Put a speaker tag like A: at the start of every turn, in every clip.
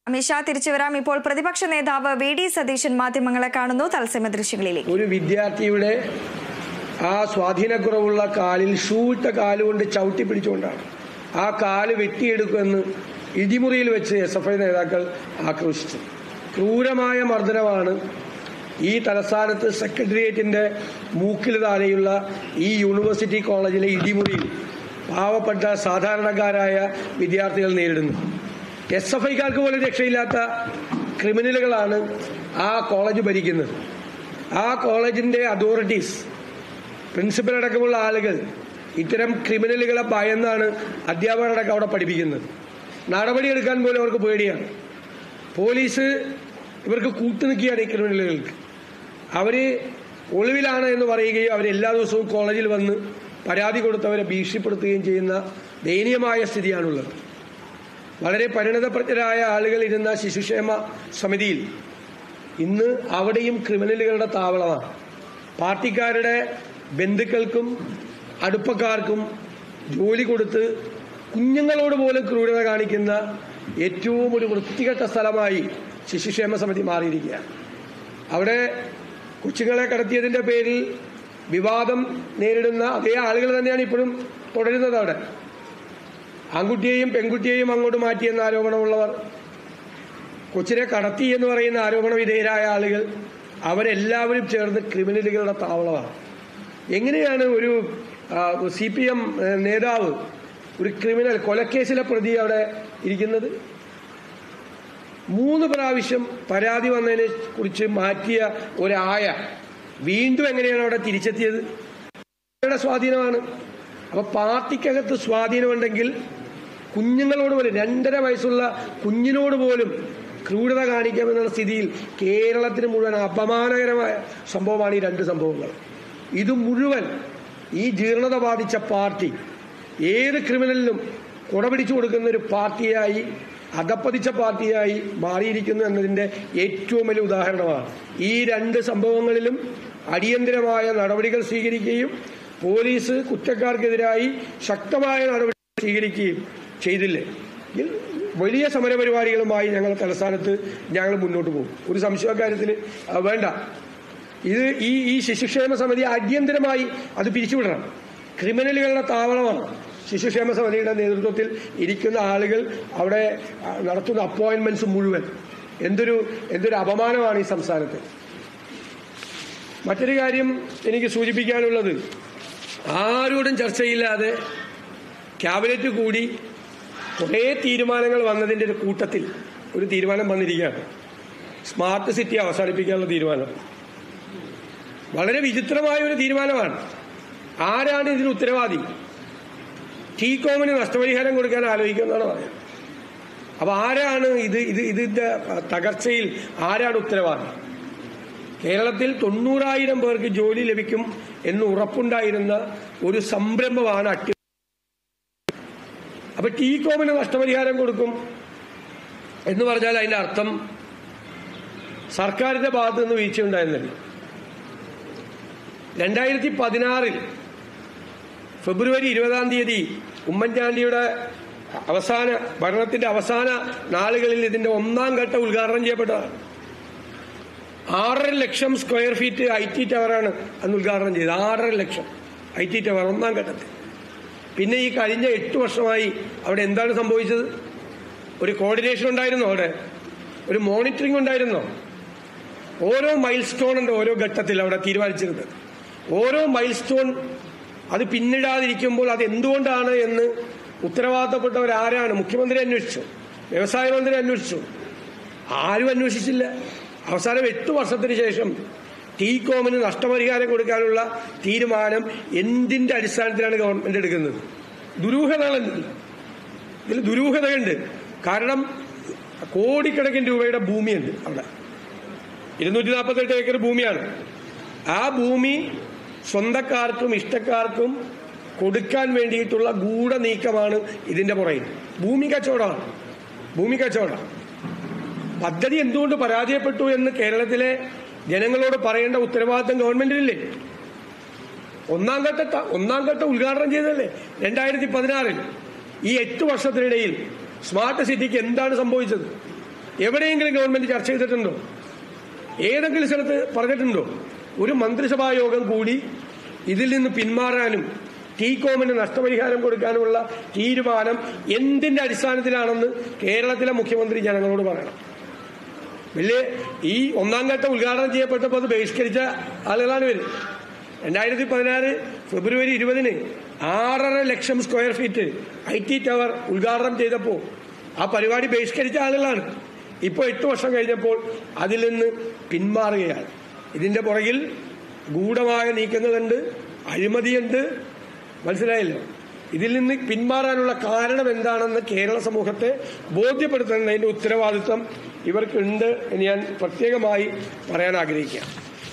A: അമിത്ഷാ തിരിച്ചുവരാം ഇപ്പോൾ പ്രതിപക്ഷ നേതാവ് വി ഡി സതീശൻ മാധ്യമങ്ങളെ കാണുന്നു തത്സമയ ദൃശ്യങ്ങളിലേക്ക്
B: ഒരു വിദ്യാർത്ഥിയുടെ ആ സ്വാധീനക്കുറവുള്ള കാലിൽ ഷൂ ഇട്ട കാലുകൊണ്ട് ചവിട്ടി പിടിച്ചുകൊണ്ടാണ് ആ കാല് വെട്ടിയെടുക്കുമെന്ന് ഇടിമുറിയിൽ വെച്ച് എസ് എഫ് ഐ നേതാക്കൾ ആക്രോശിച്ചു ക്രൂരമായ മർദ്ദനമാണ് ഈ തലസ്ഥാനത്ത് സെക്രട്ടേറിയറ്റിന്റെ മൂക്കിൽ താഴെയുള്ള ഈ യൂണിവേഴ്സിറ്റി കോളേജിലെ ഇടിമുറിയിൽ പാവപ്പെട്ട സാധാരണക്കാരായ വിദ്യാർത്ഥികൾ നേരിടുന്നു എസ് എഫ് ഐക്കാർക്ക് പോലും രക്ഷയില്ലാത്ത ക്രിമിനലുകളാണ് ആ കോളേജ് ഭരിക്കുന്നത് ആ കോളേജിന്റെ അതോറിറ്റീസ് പ്രിൻസിപ്പൽ അടക്കമുള്ള ആളുകൾ ഇത്തരം ക്രിമിനലുകളെ ഭയന്നാണ് അധ്യാപകരടക്കം അവിടെ പഠിപ്പിക്കുന്നത് നടപടിയെടുക്കാൻ പോലും അവർക്ക് പേടിയാണ് പോലീസ് ഇവർക്ക് കൂട്ടുനിൽക്കുകയാണ് ഈ ക്രിമിനലുകൾക്ക് അവര് ഒളിവിലാണ് എന്ന് പറയുകയും അവർ എല്ലാ ദിവസവും കോളേജിൽ വന്ന് പരാതി കൊടുത്തവരെ ഭീഷണിപ്പെടുത്തുകയും ചെയ്യുന്ന ദയനീയമായ സ്ഥിതിയാണുള്ളത് വളരെ പരിണതപ്രജ്ഞരായ ആളുകൾ ഇരുന്ന ശിശുക്ഷേമ സമിതിയിൽ ഇന്ന് അവിടെയും ക്രിമിനലുകളുടെ താവളമാണ് പാർട്ടിക്കാരുടെ ബന്ധുക്കൾക്കും അടുപ്പക്കാർക്കും ജോലി കൊടുത്ത് കുഞ്ഞുങ്ങളോട് പോലും ക്രൂരത കാണിക്കുന്ന ഏറ്റവും ഒരു വൃത്തികെട്ട സ്ഥലമായി ശിശുക്ഷേമ സമിതി മാറിയിരിക്കുകയാണ് അവിടെ കൊച്ചുങ്ങളെ കടത്തിയതിന്റെ പേരിൽ വിവാദം നേരിടുന്ന അതേ ആളുകൾ തന്നെയാണ് ഇപ്പോഴും തുടരുന്നത് അവിടെ ആൺകുട്ടിയെയും പെൺകുട്ടിയെയും അങ്ങോട്ട് മാറ്റിയെന്ന ആരോപണമുള്ളവർ കൊച്ചിനെ കടത്തി എന്ന് പറയുന്ന ആരോപണ വിധേയരായ ആളുകൾ അവരെല്ലാവരും ചേർന്ന് ക്രിമിനലുകളുടെ താവളമാണ് എങ്ങനെയാണ് ഒരു സി പി എം നേതാവ് ഒരു ക്രിമിനൽ കൊലക്കേസിലെ പ്രതി അവിടെ ഇരിക്കുന്നത് മൂന്ന് പ്രാവശ്യം പരാതി വന്നതിനെ കുറിച്ച് മാറ്റിയ ഒരായ വീണ്ടും എങ്ങനെയാണ് അവിടെ തിരിച്ചെത്തിയത് അവരുടെ സ്വാധീനമാണ് അപ്പൊ പാർട്ടിക്കകത്ത് സ്വാധീനമുണ്ടെങ്കിൽ കുഞ്ഞുങ്ങളോട് പോലും രണ്ടര വയസ്സുള്ള കുഞ്ഞിനോട് പോലും ക്രൂരത കാണിക്കാമെന്നുള്ള സ്ഥിതിയിൽ കേരളത്തിന് മുഴുവൻ അപമാനകരമായ സംഭവമാണ് ഈ രണ്ട് സംഭവങ്ങൾ ഇത് മുഴുവൻ ഈ ജീർണത ബാധിച്ച പാർട്ടി ഏത് ക്രിമിനലിനും കുടപിടിച്ചു കൊടുക്കുന്ന ഒരു പാർട്ടിയായി അധപ്പതിച്ച പാർട്ടിയായി മാറിയിരിക്കുന്നു എന്നതിന്റെ ഏറ്റവും വലിയ ഉദാഹരണമാണ് ഈ രണ്ട് സംഭവങ്ങളിലും അടിയന്തരമായ നടപടികൾ സ്വീകരിക്കുകയും പോലീസ് കുറ്റക്കാർക്കെതിരായി ശക്തമായ നടപടി സ്വീകരിക്കുകയും ചെയ്തില്ലേ ഇതിൽ വലിയ സമരപരിപാടികളുമായി ഞങ്ങൾ തലസ്ഥാനത്ത് ഞങ്ങൾ മുന്നോട്ട് പോകും ഒരു സംശയക്കാര്യത്തിൽ വേണ്ട ഇത് ഈ ഈ ശിശുക്ഷേമ സമിതി അടിയന്തരമായി അത് പിരിച്ചുവിടണം ക്രിമിനലുകളുടെ താവളമാണ് ശിശുക്ഷേമ സമിതിയുടെ നേതൃത്വത്തിൽ ഇരിക്കുന്ന ആളുകൾ അവിടെ നടത്തുന്ന അപ്പോയിന്റ്മെന്റ്സ് മുഴുവൻ എന്തൊരു എന്തൊരു അപമാനമാണ് ഈ സംസ്ഥാനത്ത് മറ്റൊരു കാര്യം എനിക്ക് സൂചിപ്പിക്കാനുള്ളത് ആരോടും ചർച്ചയില്ലാതെ ക്യാബിനറ്റ് കൂടി കുറേ തീരുമാനങ്ങൾ വന്നതിന്റെ ഒരു കൂട്ടത്തിൽ ഒരു തീരുമാനം വന്നിരിക്കുകയാണ് സ്മാർട്ട് സിറ്റി അവസാനിപ്പിക്കാനുള്ള തീരുമാനം വളരെ വിചിത്രമായ ഒരു തീരുമാനമാണ് ആരാണ് ഇതിന് ഉത്തരവാദി ടീ കോമിന് നഷ്ടപരിഹാരം കൊടുക്കാൻ ആലോചിക്കുമെന്നാണ് പറയുന്നത് അപ്പൊ ആരാണ് ഇത് ഇത് ഇതിന്റെ തകർച്ചയിൽ ആരാണ് ഉത്തരവാദി കേരളത്തിൽ തൊണ്ണൂറായിരം പേർക്ക് ജോലി ലഭിക്കും എന്ന് ഉറപ്പുണ്ടായിരുന്ന ഒരു സംരംഭമാണ് അട്ടി അപ്പൊ ടീ കോമിന് നഷ്ടപരിഹാരം കൊടുക്കും എന്ന് പറഞ്ഞാൽ അതിന്റെ അർത്ഥം സർക്കാരിന്റെ ഭാഗത്ത് നിന്ന് വീഴ്ചയുണ്ടായിരുന്നില്ല രണ്ടായിരത്തി പതിനാറിൽ ഫെബ്രുവരി ഇരുപതാം തീയതി ഉമ്മൻചാണ്ടിയുടെ അവസാന ഭരണത്തിന്റെ അവസാന നാളുകളിൽ ഇതിന്റെ ഒന്നാം ഘട്ട ഉദ്ഘാടനം ചെയ്യപ്പെട്ടതാണ് ആറര ലക്ഷം സ്ക്വയർ ഫീറ്റ് ഐ ടി ടവറാണ് അന്ന് ഉദ്ഘാടനം ചെയ്തത് ആറര ലക്ഷം ഐ ടി ടവർ ഒന്നാം ഘട്ടത്തിൽ പിന്നെ ഈ കഴിഞ്ഞ എട്ട് വർഷമായി അവിടെ എന്താണ് സംഭവിച്ചത് ഒരു കോർഡിനേഷൻ ഉണ്ടായിരുന്നോ അവിടെ ഒരു മോണിറ്ററിംഗ് ഉണ്ടായിരുന്നോ ഓരോ മൈൽ സ്റ്റോൺ ഉണ്ട് ഓരോ ഘട്ടത്തിൽ അവിടെ തീരുമാനിച്ചിരുന്നത് ഓരോ മൈൽ സ്റ്റോൺ അത് പിന്നിടാതിരിക്കുമ്പോൾ അത് എന്തുകൊണ്ടാണ് എന്ന് ഉത്തരവാദിത്തപ്പെട്ടവരാരാണ് മുഖ്യമന്ത്രി അന്വേഷിച്ചു വ്യവസായ മന്ത്രി അന്വേഷിച്ചു ആരും അന്വേഷിച്ചില്ല അവസാനം എട്ട് വർഷത്തിന് ശേഷം ടീ കോമിന് നഷ്ടപരിഹാരം കൊടുക്കാനുള്ള തീരുമാനം എന്തിന്റെ അടിസ്ഥാനത്തിലാണ് ഗവൺമെന്റ് എടുക്കുന്നത് ദുരൂഹതകളുണ്ട് ഇതിൽ ദുരൂഹതയുണ്ട് കാരണം കോടിക്കണക്കിന് രൂപയുടെ ഭൂമിയുണ്ട് അവിടെ ഇരുന്നൂറ്റി നാൽപ്പത്തെട്ട് ഏക്കർ ഭൂമിയാണ് ആ ഭൂമി സ്വന്തക്കാർക്കും ഇഷ്ടക്കാർക്കും കൊടുക്കാൻ വേണ്ടിയിട്ടുള്ള ഗൂഢ നീക്കമാണ് ഇതിന്റെ പുറകിൽ ഭൂമി കച്ചവടമാണ് ഭൂമി കച്ചവടം പദ്ധതി എന്തുകൊണ്ട് പരാജയപ്പെട്ടു എന്ന് കേരളത്തിലെ ജനങ്ങളോട് പറയേണ്ട ഉത്തരവാദിത്തം ഗവൺമെന്റിനില്ലേ ഒന്നാം ഘട്ട ഒന്നാം ഘട്ടം ഉദ്ഘാടനം ചെയ്തതല്ലേ രണ്ടായിരത്തി പതിനാറിൽ ഈ എട്ട് വർഷത്തിനിടയിൽ സ്മാർട്ട് സിറ്റിക്ക് എന്താണ് സംഭവിച്ചത് എവിടെയെങ്കിലും ഗവൺമെന്റ് ചർച്ച ചെയ്തിട്ടുണ്ടോ ഏതെങ്കിലും സ്ഥലത്ത് പറഞ്ഞിട്ടുണ്ടോ ഒരു മന്ത്രിസഭാ യോഗം കൂടി ഇതിൽ നിന്ന് പിന്മാറാനും ടീകോമിന് നഷ്ടപരിഹാരം കൊടുക്കാനുമുള്ള തീരുമാനം എന്തിന്റെ അടിസ്ഥാനത്തിലാണെന്ന് കേരളത്തിലെ മുഖ്യമന്ത്രി ജനങ്ങളോട് പറയണം വലിയ ഈ ഒന്നാം ഘട്ട ഉദ്ഘാടനം ചെയ്യപ്പെട്ടപ്പോൾ അത് ബഹിഷ്കരിച്ച ആളുകളാണ് ഇവർ രണ്ടായിരത്തി പതിനാറ് ഫെബ്രുവരി ഇരുപതിന് ആറര ലക്ഷം സ്ക്വയർ ഫീറ്റ് ഐ ടി ടവർ ഉദ്ഘാടനം ചെയ്തപ്പോൾ ആ പരിപാടി ബഹിഷ്കരിച്ച ആളുകളാണ് ഇപ്പോൾ എട്ട് വർഷം കഴിഞ്ഞപ്പോൾ അതിൽ നിന്ന് പിന്മാറുകയാണ് ഇതിന്റെ പുറകിൽ ഗൂഢമായ നീക്കങ്ങളുണ്ട് അഴിമതിയുണ്ട് മനസ്സിലായല്ലോ ഇതിൽ നിന്ന് പിന്മാറാനുള്ള കാരണം എന്താണെന്ന് കേരള സമൂഹത്തെ ബോധ്യപ്പെടുത്തുന്നതിന്റെ ഉത്തരവാദിത്വം ഇവർക്കുണ്ട് എന്ന് ഞാൻ പ്രത്യേകമായി പറയാൻ ആഗ്രഹിക്കുകയാണ്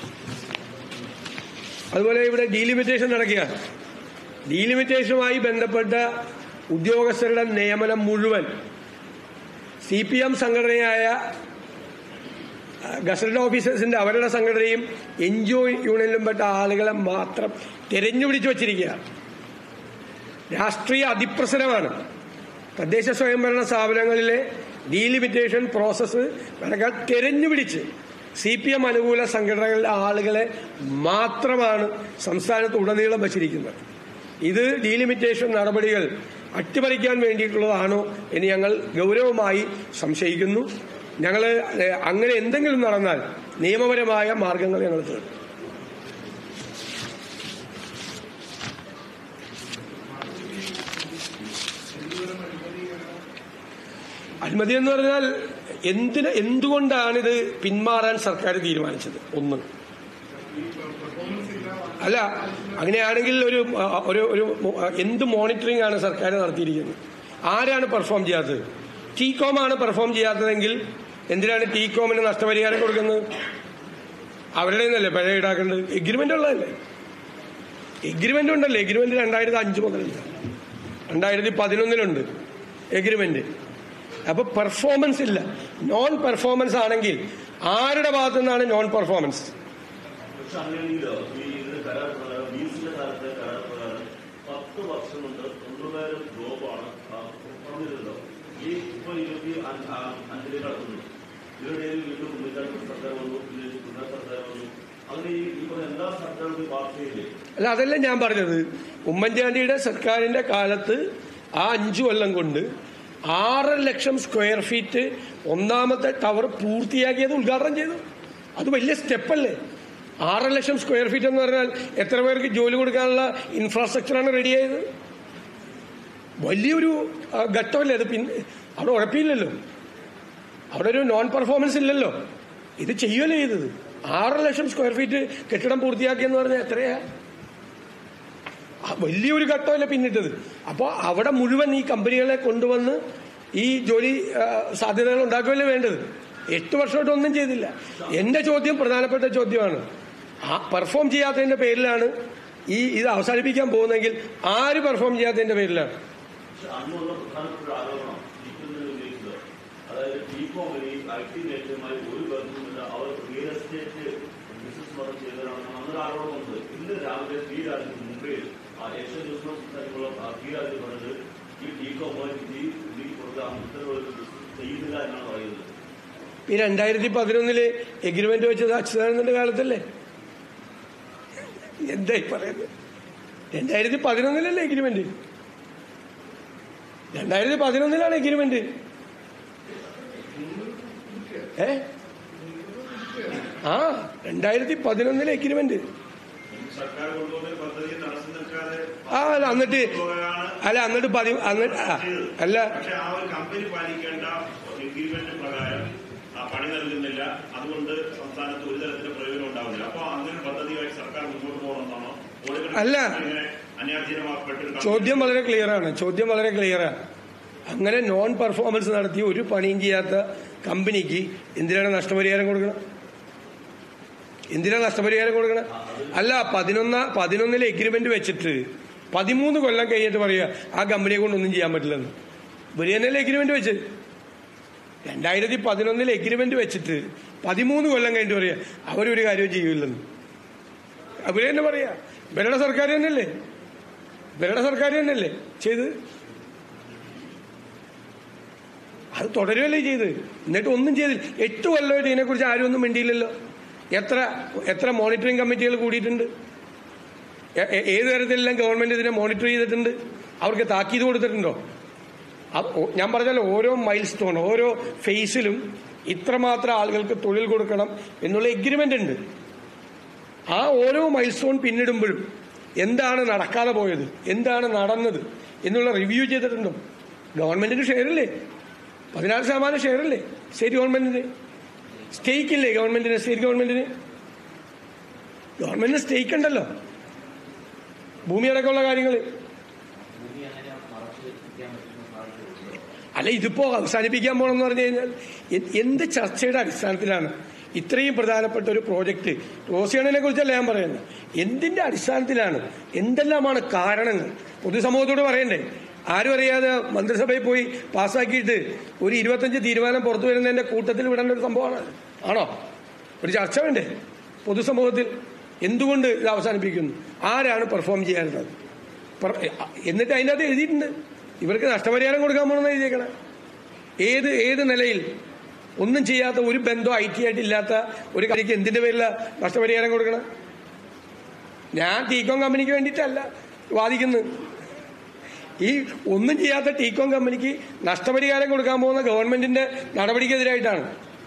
B: അതുപോലെ ഇവിടെ ഡീലിമിറ്റേഷൻ നടക്കുകയാണ് ഡീലിമിറ്റേഷനുമായി ബന്ധപ്പെട്ട ഉദ്യോഗസ്ഥരുടെ നിയമനം മുഴുവൻ സി പി എം സംഘടനയായ ഗസറ്റഡ് ഓഫീസേഴ്സിന്റെ അവരുടെ സംഘടനയും എൻ ജി ഒ യൂണിയനിലും പെട്ട ആളുകളെ മാത്രം തെരഞ്ഞുപിടിച്ചു വച്ചിരിക്കുകയാണ് രാഷ്ട്രീയ അതിപ്രസരമാണ് തദ്ദേശ സ്വയംഭരണ സ്ഥാപനങ്ങളിലെ ഡീലിമിറ്റേഷൻ പ്രോസസ്സ് നടക്കാൻ തെരഞ്ഞുപിടിച്ച് സി പി എം അനുകൂല സംഘടനകളിലെ ആളുകളെ മാത്രമാണ് സംസ്ഥാനത്ത് ഉടനീളം വച്ചിരിക്കുന്നത് ഇത് ഡീലിമിറ്റേഷൻ നടപടികൾ അട്ടിമറിക്കാൻ വേണ്ടിയിട്ടുള്ളതാണോ എന്ന് ഞങ്ങൾ ഗൗരവമായി സംശയിക്കുന്നു ഞങ്ങൾ അങ്ങനെ എന്തെങ്കിലും നടന്നാൽ നിയമപരമായ മാർഗങ്ങൾ ഞങ്ങൾ തേടും അഴിമതി എന്ന് പറഞ്ഞാൽ എന്തിന് എന്തുകൊണ്ടാണിത് പിന്മാറാൻ സർക്കാർ തീരുമാനിച്ചത് ഒന്ന് അല്ല അങ്ങനെയാണെങ്കിൽ ഒരു ആ, ഒരു ഒരു മോ- എന്ത് മോണിറ്ററിംഗ് ആണ് സർക്കാർ നടത്തിയിരിക്കുന്നത് ആരാണ് പെർഫോം ചെയ്യാത്തത് ടീകോം ആണ് പെർഫോം ചെയ്യാത്തതെങ്കിൽ എന്തിനാണ് ടീകോമിന് നഷ്ടപരിഹാരം കൊടുക്കുന്നത് അവരുടെ നിന്നല്ലേ പിഴ ഈടാക്കേണ്ടത് എഗ്രിമെന്റ് ഉള്ളതല്ലേ എഗ്രിമെന്റ് ഉണ്ടല്ലോ എഗ്രിമെന്റ് രണ്ടായിരത്തി അഞ്ച് മുതലല്ല രണ്ടായിരത്തി പതിനൊന്നിലുണ്ട് എഗ്രിമെന്റ് അപ്പൊ പെർഫോമൻസ് ഇല്ല നോൺ പെർഫോമൻസ് ആണെങ്കിൽ ആരുടെ ഭാഗത്തു നിന്നാണ് നോൺ പെർഫോമൻസ്
C: പക്ഷെ അങ്ങനെയെങ്കിലോ ഈ ഇതിന്റെ കരാർ പ്രകാരം ബീസിന്റെ കാലത്തെ കരാർ പ്രകാരം പത്ത് വർഷം കൊണ്ട് തൊണ്ണൂറായിരം ജോബാണ് ആ പറഞ്ഞിരുന്നല്ലോ ഈ ഇപ്പൊ ഇരുപത്തി അഞ്ച്- ആ അഞ്ചിലേക്ക് കടക്കുന്നു ഇതിനിടയിൽ വീണ്ടും ഉമ്മൻചാണ്ടി സർക്കാർ വന്നു പിന്നെ പിണറായി സർക്കാർ വന്നു അങ്ങനെ ഈ ഈ പറഞ്ഞ എല്ലാ സർക്കാരുകളും പാർട്ടിയില്ലേ
B: അല്ല അതല്ല ഞാൻ പറഞ്ഞത് ഉമ്മൻചാണ്ടിയുടെ സർക്കാരിന്റെ കാലത്ത് ആ അഞ്ചു കൊല്ലം കൊണ്ട് ആറ് ലക്ഷം സ്ക്വയർ ഫീറ്റ് ഒന്നാമത്തെ ടവർ പൂർത്തിയാക്കിയത് ഉദ്ഘാടനം ചെയ്തു അത് വലിയ സ്റ്റെപ്പല്ലേ ആറ് ലക്ഷം സ്ക്വയർ ഫീറ്റ് എന്ന് പറഞ്ഞാൽ എത്ര പേർക്ക് ജോലി കൊടുക്കാനുള്ള ഇൻഫ്രാസ്ട്രക്ചറാണ് റെഡിയായത് വലിയൊരു ആ, ഘട്ടമല്ലേ അത് പിന്നെ അവിടെ ഉഴപ്പിയില്ലല്ലോ അവിടെ ഒരു നോൺ പെർഫോമൻസ് ഇല്ലല്ലോ ഇത് ചെയ്യുമല്ലേ ചെയ്തത് ആറ് ലക്ഷം സ്ക്വയർ ഫീറ്റ് കെട്ടിടം പൂർത്തിയാക്കിയെന്ന് പറഞ്ഞാൽ എത്രയാ ആ വലിയൊരു ഘട്ടമല്ലേ പിന്നിട്ടത് അപ്പോൾ അവിടെ മുഴുവൻ ഈ കമ്പനികളെ കൊണ്ടുവന്ന് ഈ ജോലി ആ, സാധ്യതകൾ ഉണ്ടാക്കുകയല്ലേ വേണ്ടത് എട്ട് വർഷമായിട്ട് ഒന്നും ചെയ്തില്ല എന്റെ ചോദ്യം പ്രധാനപ്പെട്ട ചോദ്യമാണ് ആ പെർഫോം ചെയ്യാത്തതിന്റെ പേരിലാണ് ഈ ഇത് അവസാനിപ്പിക്കാൻ പോകുന്നതെങ്കിൽ ആര് പെർഫോം ചെയ്യാത്തതിന്റെ പേരിലാണ്
C: പക്ഷെ അന്നുള്ള പ്രധാനപ്പെട്ട ഒരു ആരോപണം ടീക്കോമിനെ ഉന്നയിച്ചത് അതായത് ടീകോമിന് ഐ ടി മേഖലയുമായി ഒരു ബന്ധവുമില്ല അവർ റിയൽ എസ്റ്റേറ്റ് ബിസിനസ് മാത്രം ചെയ്തവരാണെന്ന് അന്നൊരു ആരോപണമുണ്ട് ഇന്ന് രാവിലെ പി രാജു മുംബൈയിൽ ആ ഏഷ്യൻ ന്യൂസ് സംസാരിക്കുമ്പോൾ ആ പി രാജു പറഞ്ഞത് ഈ ടീകോമായി ഈ ഈ കൊടുത്ത ആ ഉത്തരവുകൾ ബിസിനസ് ചെയ്യുന്നില്ല എന്നാണ് പറയുന്നത്
B: ഈ രണ്ടായിരത്തി പതിനൊന്നില് എഗ്രിമെന്റ് വെച്ചത് അച്യുതാനന്ദന്റെ കാലത്തല്ലേ എന്തായി പറയുന്നത് രണ്ടായിരത്തി പതിനൊന്നിലല്ലേ എഗ്രിമെന്റ് രണ്ടായിരത്തി പതിനൊന്നിലാണ് എഗ്രിമെന്റ് ഏ ആ രണ്ടായിരത്തി പതിനൊന്നിലെ എഗ്രിമെന്റ്
D: സർക്കാർ കൊണ്ടുവന്ന ഒരു പദ്ധതി തടസ്സം നിൽക്കാതെ
B: ആ അല്ല എന്നിട്ട്
D: പോകാനാണ്
B: അല്ല എന്നിട്ട് പതി എന്നിട്ട് ആ, അല്ല
D: പക്ഷെ ആ ഒരു കമ്പനി പാലിക്കേണ്ട എഗ്രിമെന്റ് പ്രകാരം ആ പണി നൽകുന്നില്ല അതുകൊണ്ട് സംസ്ഥാനത്ത് ഒരു തരത്തിലും പ്രയോജനം ഉണ്ടാവില്ല അപ്പൊ അങ്ങനെ ഒരു പദ്ധതിയായി സർക്കാർ മുന്നോട്ട് പോകണമെന്നാണോ കോടിക്കണക്കിന്
B: അല്ല.
D: ഇങ്ങനെ അന്യാധീനമാക്കപ്പെട്ട ഒരു കമ്പനി
B: ചോദ്യം വളരെ ക്ലിയർ ആണ് ചോദ്യം വളരെ ക്ലിയർ ആണ് അങ്ങനെ നോൺ പെർഫോമൻസ് നടത്തി ഒരു പണിയും ചെയ്യാത്ത കമ്പനിക്ക് എന്തിനാണ് നഷ്ടപരിഹാരം കൊടുക്കണം എന്തിനാണ് നഷ്ടപരിഹാരം കൊടുക്കണം അല്ല പതിനൊന്ന പതിനൊന്നിലെ എഗ്രിമെന്റ് വെച്ചിട്ട് പതിമൂന്ന് കൊല്ലം കഴിഞ്ഞിട്ട് പറയുക ആ കമ്പനിയെ കൊണ്ടൊന്നും ചെയ്യാൻ പറ്റില്ലെന്ന് ഇവര് തന്നെയല്ലേ എഗ്രിമെന്റ് വെച്ച് രണ്ടായിരത്തി പതിനൊന്നിലെ എഗ്രിമെന്റ് വെച്ചിട്ട് പതിമൂന്ന് കൊല്ലം കഴിഞ്ഞിട്ട് പറയുക അവരൊരു കാര്യവും ചെയ്യൂലെന്ന് അവര് തന്നെ പറയാ ഇവരുടെ സർക്കാർ തന്നെയല്ലേ ഇവരുടെ സർക്കാർ തന്നെയല്ലേ ചെയ്ത് അത് തുടരുകയല്ലേ ചെയ്ത് എന്നിട്ട് ഒന്നും ചെയ്തില്ല എട്ട് കൊല്ലമായിട്ട് ഇതിനെക്കുറിച്ച് ആരും ഒന്നും മിണ്ടിയില്ലല്ലോ എത്ര എത്ര മോണിറ്ററിംഗ് കമ്മിറ്റികൾ കൂടിയിട്ടുണ്ട് എ- എ- ഏത് തരത്തിലെല്ലാം ഗവൺമെന്റ് ഇതിനെ മോണിറ്റർ ചെയ്തിട്ടുണ്ട് അവർക്ക് താക്കീത് കൊടുത്തിട്ടുണ്ടോ അത് ഓ- ഞാൻ പറഞ്ഞല്ലോ ഓരോ മൈൽ സ്റ്റോൺ ഓരോ ഫേസിലും ഇത്രമാത്രം ആളുകൾക്ക് തൊഴിൽ കൊടുക്കണം എന്നുള്ള എഗ്രിമെന്റ് ഉണ്ട് ആ ഓരോ മൈൽ സ്റ്റോൺ പിന്നിടുമ്പോഴും എന്താണ് നടക്കാതെ പോയത് എന്താണ് നടന്നത് എന്നുള്ള റിവ്യൂ ചെയ്തിട്ടുണ്ടോ ഗവൺമെന്റിന് ഷെയർ ഇല്ലേ പതിനാറ് ശതമാനം ഷെയർ ഇല്ലേ സ്റ്റേറ്റ് ഗവൺമെന്റിന് സ്റ്റേക്ക് ഇല്ലേ ഗവൺമെന്റിന് സ്റ്റേറ്റ് ഗവൺമെന്റിന് ഗവൺമെന്റിന് സ്റ്റേക്ക് ഉണ്ടല്ലോ ഭൂമി അടക്കമുള്ള കാര്യങ്ങൾ അല്ല ഇതിപ്പോ അവസാനിപ്പിക്കാൻ പോകണമെന്ന് പറഞ്ഞു കഴിഞ്ഞാൽ എ- എന്ത് ചർച്ചയുടെ അടിസ്ഥാനത്തിലാണ് ഇത്രയും പ്രധാനപ്പെട്ട ഒരു പ്രോജക്റ്റ് റോസിയണനെ കുറിച്ചല്ല ഞാൻ പറയുന്നത് എന്തിന്റെ അടിസ്ഥാനത്തിലാണ് എന്തെല്ലാമാണ് കാരണങ്ങൾ പൊതുസമൂഹത്തോട് പറയണ്ടേ ആരും അറിയാതെ മന്ത്രിസഭയിൽ പോയി പാസ്സാക്കിയിട്ട് ഒരു ഇരുപത്തഞ്ച് തീരുമാനം പുറത്തു വരുന്നതിന്റെ കൂട്ടത്തിൽ വിടേണ്ട ഒരു സംഭവമാണ് ആണോ ഒരു ചർച്ച വേണ്ടേ പൊതുസമൂഹത്തിൽ എന്തുകൊണ്ട് ഇത് അവസാനിപ്പിക്കുന്നു ആരാണ് പെർഫോം ചെയ്യാറുള്ളത് പറ- എന്നിട്ട് അതിൻ്റെ അകത്ത് എഴുതിയിട്ടുണ്ട് ഇവർക്ക് നഷ്ടപരിഹാരം കൊടുക്കാൻ പോകണമെന്ന് എഴുതിയേക്കണം ഏത് ഏത് നിലയിൽ ഒന്നും ചെയ്യാത്ത ഒരു ബന്ധം ഐ ടി ആയിട്ട് ഇല്ലാത്ത ഒരു കാര്യക്ക് എന്തിന്റെ പേരില നഷ്ടപരിഹാരം കൊടുക്കണം ഞാൻ ടീകോം കമ്പനിക്ക് വേണ്ടിയിട്ടല്ല വാദിക്കുന്നത് ഈ ഒന്നും ചെയ്യാത്ത ടീകോം കമ്പനിക്ക് നഷ്ടപരിഹാരം കൊടുക്കാൻ പോകുന്ന ഗവൺമെന്റിന്റെ നടപടിക്കെതിരായിട്ടാണ്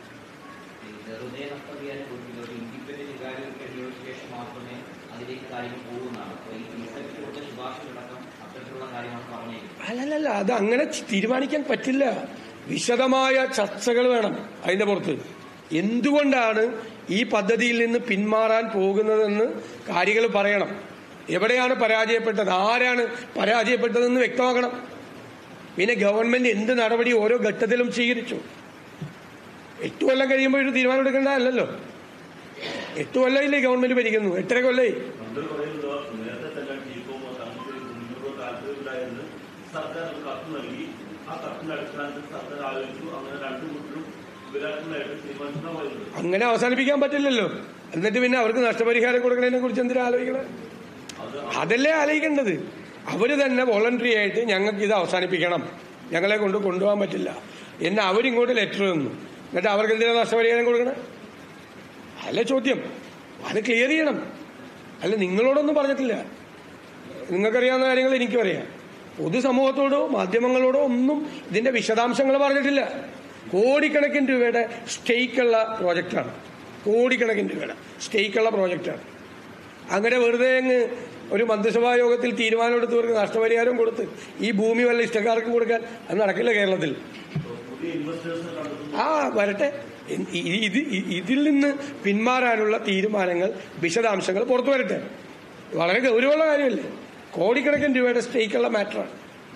E: വെറുതെ നഷ്ടപരിഹാരം കൊടുക്കില്ല ഒരു ഇൻഡിപെൻഡന്റ് ഇവാലുവേറ്റ് കഴിഞ്ഞതിന് ശേഷം മാത്രമേ അതിലേക്ക് കാര്യങ്ങൾ പോകുന്നതാണ് അപ്പോൾ ഈ ഇൻസ്പെക്ടർ കൊടുത്ത ശുപാർശകളടക്കം അത്തരത്തിലുള്ള കാര്യമാണ് പറഞ്ഞേക്കുന്നത്
B: അല്ലല്ല അത് അങ്ങനെ തീരുമാനിക്കാൻ പറ്റില്ല വിശദമായ ചർച്ചകൾ വേണം അതിന്റെ പുറത്ത് എന്തുകൊണ്ടാണ് ഈ പദ്ധതിയിൽ നിന്ന് പിന്മാറാൻ പോകുന്നതെന്ന് കാര്യങ്ങൾ പറയണം എവിടെയാണ് പരാജയപ്പെട്ടത് ആരാണ് പരാജയപ്പെട്ടതെന്ന് വ്യക്തമാക്കണം പിന്നെ ഗവൺമെന്റ് എന്ത് നടപടി ഓരോ ഘട്ടത്തിലും സ്വീകരിച്ചു എട്ട് കൊല്ലം കഴിയുമ്പോൾ ഒരു തീരുമാനം എടുക്കേണ്ടതല്ലല്ലോ എട്ട് കൊല്ലമില്ലേ ഗവൺമെന്റ് ഭരിക്കുന്നു എട്ടര കൊല്ലമായി
C: മന്ത്രി പറയുന്നത് നേരത്തെ തന്നെ ടീക്കോം തങ്ങൾക്ക് മുന്നോട്ട് താല്പര്യമില്ലായെന്ന് സർക്കാർ ഒരു കത്ത് നൽകി ആ കത്തിന്റെ അടിസ്ഥാനത്തിൽ സർക്കാർ ആലോചിച്ചു അങ്ങനെ രണ്ടു കൂട്ടരും വിരാട്ടനായിട്ട് തീരുമാനിച്ചാണ് പറയുന്നത്
B: അങ്ങനെ അവസാനിപ്പിക്കാൻ പറ്റില്ലല്ലോ എന്നിട്ട് പിന്നെ അവർക്ക് നഷ്ടപരിഹാരം കൊടുക്കുന്നതിനെ കുറിച്ച് എന്തിനാ ആലോചിക്കണേ അതല്ലേ ആലോചിക്കേണ്ടത് അവര് തന്നെ വോളണ്ടറി ആയിട്ട് ഞങ്ങൾക്ക് ഇത് അവസാനിപ്പിക്കണം ഞങ്ങളെ കൊണ്ട് കൊണ്ടുപോകാൻ പറ്റില്ല എന്നെ അവരിങ്ങോട്ട് ലെറ്റർ തന്നു എന്നിട്ട് അവർക്ക് എന്തിനാ നഷ്ടപരിഹാരം കൊടുക്കണേ അല്ല ചോദ്യം അത് ക്ലിയർ ചെയ്യണം അല്ല നിങ്ങളോടൊന്നും പറഞ്ഞിട്ടില്ല നിങ്ങൾക്കറിയാവുന്ന കാര്യങ്ങൾ എനിക്കും അറിയാം പൊതുസമൂഹത്തോടോ മാധ്യമങ്ങളോടോ ഒന്നും ഇതിന്റെ വിശദാംശങ്ങൾ പറഞ്ഞിട്ടില്ല കോടിക്കണക്കിന് രൂപയുടെ സ്റ്റേക്കുള്ള പ്രോജക്റ്റാണ് കോടിക്കണക്കിന് രൂപയുടെ സ്റ്റേക്കുള്ള പ്രോജക്റ്റാണ് അങ്ങനെ വെറുതെ അങ്ങ് ഒരു മന്ത്രിസഭാ യോഗത്തിൽ തീരുമാനമെടുത്തവർക്ക് നഷ്ടപരിഹാരം കൊടുത്ത് ഈ ഭൂമി വല്ല ഇഷ്ടക്കാർക്കും കൊടുക്കാൻ അത് നടക്കില്ല കേരളത്തിൽ
C: പുതിയ ഇൻവെസ്റ്റേഴ്സിനെ കണ്ടെത്തുന്നു
B: ആ വരട്ടെ ഇ- ഇ- ഇത് ഇ- ഇതിൽ നിന്ന് പിന്മാറാനുള്ള തീരുമാനങ്ങൾ വിശദാംശങ്ങൾ പുറത്തു വരട്ടെ വളരെ ഗൗരവമുള്ള കാര്യമല്ലേ കോടിക്കണക്കിന് രൂപയുടെ സ്റ്റേക്കുള്ള മാറ്ററാണ്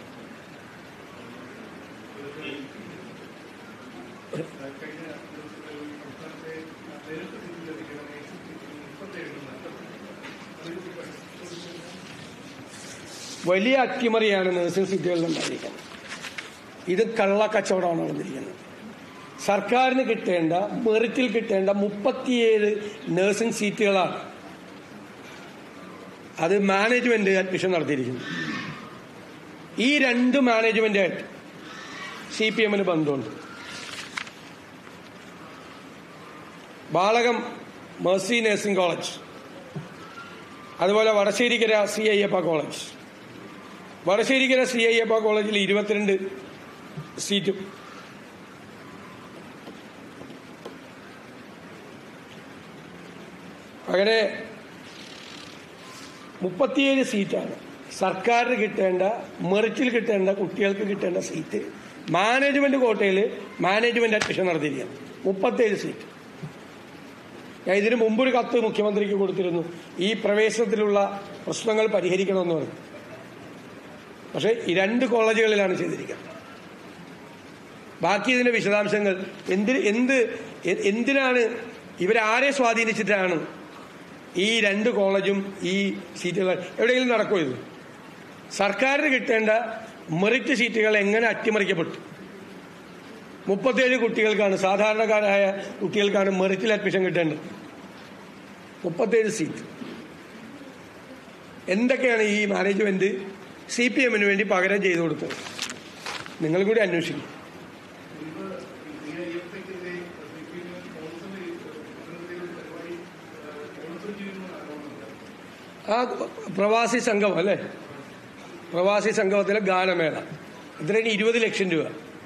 B: വലിയ അട്ടിമറിയാണ് നഴ്സിംഗ് സീറ്റുകളിൽ ഉണ്ടായിരിക്കുന്നത് ഇത് കള്ളക്കച്ചവടമാണ് നടന്നിരിക്കുന്നത് സർക്കാരിന് കിട്ടേണ്ട മെറിറ്റിൽ കിട്ടേണ്ട മുപ്പത്തിയേഴ് നഴ്സിംഗ് സീറ്റുകളാണ് അത് മാനേജ്മെന്റ് അഡ്മിഷൻ നടത്തിയിരിക്കുന്നു ഈ രണ്ട് മാനേജ്മെന്റായിട്ട് സി പി എമ്മിന് ബന്ധമുണ്ട് ബാളകം മേഴ്സി നഴ്സിംഗ് കോളേജ് അതുപോലെ Vadasserikkara C Ayyappa college Vadasserikkara C Ayyappa കോളേജിൽ ഇരുപത്തിരണ്ട് സീറ്റും അങ്ങനെ മുപ്പത്തിയേഴ് സീറ്റാണ് സർക്കാരിന് കിട്ടേണ്ട മെറിറ്റിൽ കിട്ടേണ്ട കുട്ടികൾക്ക് കിട്ടേണ്ട സീറ്റ് മാനേജ്മെന്റ് കോട്ടയിൽ മാനേജ്മെന്റ് അഡ്മിഷൻ നടത്തിയിരിക്കുകയാണ് മുപ്പത്തേഴ് സീറ്റ് ഞാൻ ഇതിനു മുമ്പൊരു കത്ത് മുഖ്യമന്ത്രിക്ക് കൊടുത്തിരുന്നു ഈ പ്രവേശനത്തിലുള്ള പ്രശ്നങ്ങൾ പരിഹരിക്കണമെന്ന് പറഞ്ഞു പക്ഷേ ഈ രണ്ട് കോളേജുകളിലാണ് ചെയ്തിരിക്കുന്നത് ബാക്കി ഇതിന്റെ വിശദാംശങ്ങൾ എന്തിന് എന്ത് എ- എന്തിനാണ് ഇവരാരെ സ്വാധീനിച്ചിട്ടാണ് ഈ രണ്ട് കോളേജും ഈ സീറ്റുകൾ എവിടെയെങ്കിലും നടക്കുമോ ഇത് സർക്കാരിന് കിട്ടേണ്ട മെറിറ്റ് സീറ്റുകൾ എങ്ങനെ അട്ടിമറിക്കപ്പെട്ടു മുപ്പത്തേഴ് കുട്ടികൾക്കാണ് സാധാരണക്കാരായ കുട്ടികൾക്കാണ് മെറിറ്റിൽ അഡ്മിഷൻ കിട്ടേണ്ടത് മുപ്പത്തേഴ് സീറ്റ് എന്തൊക്കെയാണ് ഈ മാനേജ്മെന്റ് സി പി എമ്മിന് വേണ്ടി പകരം ചെയ്തു കൊടുത്തത് നിങ്ങൾ കൂടി അന്വേഷിക്കും ആ പ്രവാസി സംഗമം അല്ലേ പ്രവാസി സംഗമത്തിലെ ഗാനമേള ഇതിന് ഇരുപത് ലക്ഷം രൂപ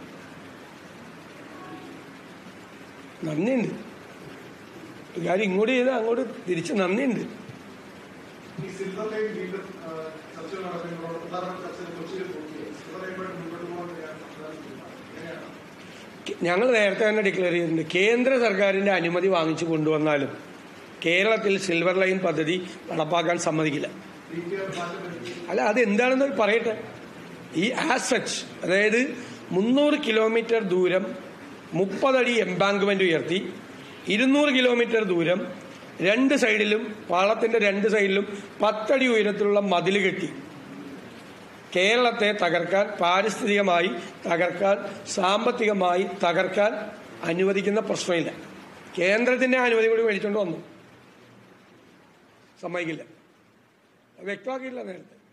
B: നന്ദിയുണ്ട് കാര്യം ഇങ്ങോട്ട് ചെയ്താൽ അങ്ങോട്ട് തിരിച്ച് നന്ദിയുണ്ട്
F: ഈ സിൽവർ ലൈൻ വീണ്ടും ആ, ചർച്ചകൾ നടക്കുമ്പോൾ പ്രധാന ചർച്ച കൊച്ചിയിൽ പൂർത്തിയായി സിൽവർ ലൈനുമായിട്ട് മുന്നോട്ട് പോകാൻ ഞാൻ സംസാരിച്ചിരുന്നു എങ്ങനെയാണ്
B: ഞങ്ങൾ നേരത്തെ തന്നെ ഡിക്ലെയർ ചെയ്തിട്ടുണ്ട് കേന്ദ്ര സർക്കാരിന്റെ അനുമതി വാങ്ങിച്ചു കൊണ്ടുവന്നാലും കേരളത്തിൽ സിൽവർ ലൈൻ പദ്ധതി നടപ്പാക്കാൻ സമ്മതിക്കില്ല
F: ഡി പി ആർ മാറ്റം വരുത്തി
B: അല്ല അത് എന്താണെന്ന് പറയട്ടെ ഈ ആസ് സച്ച് അതായത് മുന്നൂറ് കിലോമീറ്റർ ദൂരം മുപ്പതടി എംബാങ്ക്മെന്റ് ഉയർത്തി ഇരുന്നൂറ് കിലോമീറ്റർ ദൂരം രണ്ട് സൈഡിലും പാളത്തിന്റെ രണ്ട് സൈഡിലും പത്തടി ഉയരത്തിലുള്ള മതിൽ കെട്ടി കേരളത്തെ തകർക്കാൻ പാരിസ്ഥിതികമായി തകർക്കാൻ സാമ്പത്തികമായി തകർക്കാൻ അനുവദിക്കുന്ന പ്രശ്നമില്ല കേന്ദ്രത്തിന്റെ അനുമതി കൂടി മേടിച്ചുകൊണ്ട് വന്നു സമ്മതിക്കില്ല അത് വ്യക്തമാക്കിയില്ല നേരത്തെ